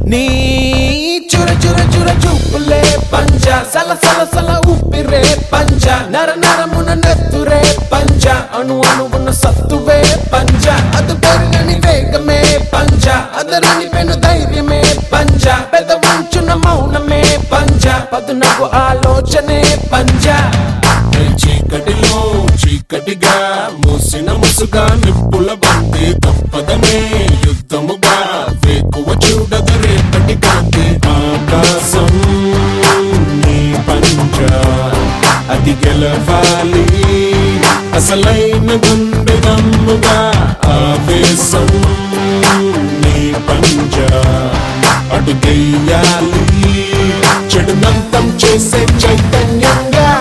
నీ చుర చుర చుర చూపులే పంజ సల సల సల ఉప్పిరే పంజ నర నరమున నెత్తురే పంజ అణు అణువున సత్తువే పంజ అది పెరుగని వేగమే పంజ అదరని పెను ధైర్యమే పంజ పెద ఉంచున మౌనమే పంజ పదునకు ఆలోచనే పంజ చీకటిలో చీకటిగా మూసిన ముసుగా నిప్పుల బంతి తప్పదనే యుద్ధముగా వేకువ చూడగ రేపటి కాంతి ఆకాశం నీ పంచ అది గెలవాలి అసలైన గుండె దమ్ముగా ఆవేశం నీ పంచ అడుగెయ్యాలి చెడునంతం చేసే చైతన్యంగా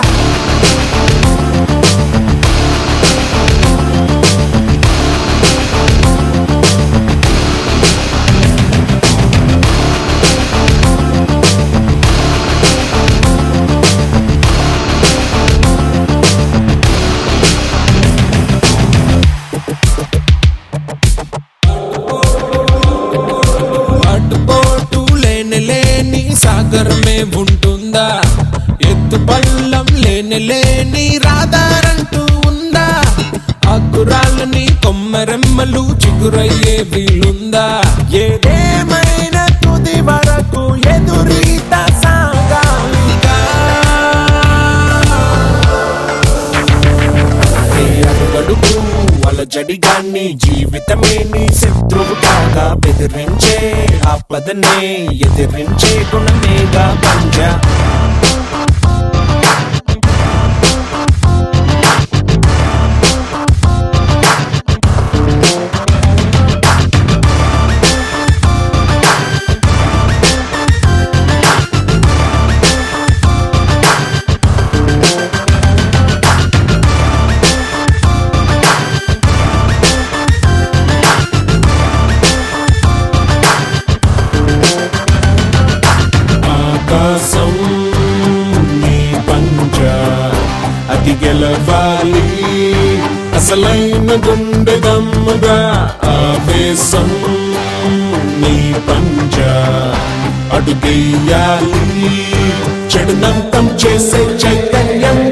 అడ్డుపోటు లేని లేని సాగరమే ఉంటుందా ఎత్తు పల్లం లేని లేని రాదారంటూ ఉందా అగ్గురాళ్ళని కొమ్మరెమ్మలు చిగురయ్యే వీలుందా ఏదేమైనా తుది వరకు ఎదురీత సాగాలిగా ఏ అడుగడుగు అలజడిగాన్ని జీవితమే నీ శత్రువు కాగా బెదిరించే ఆపదనే ఎదిరించే గుణమేగా పంజ ఆకాశం నీ పంజ అది గెలవాలి అసలైన గుండె దమ్ముగా ఆవేశం నీ పంజ అడుగెయ్యాలి చెడునంతం చేసే చైతన్యం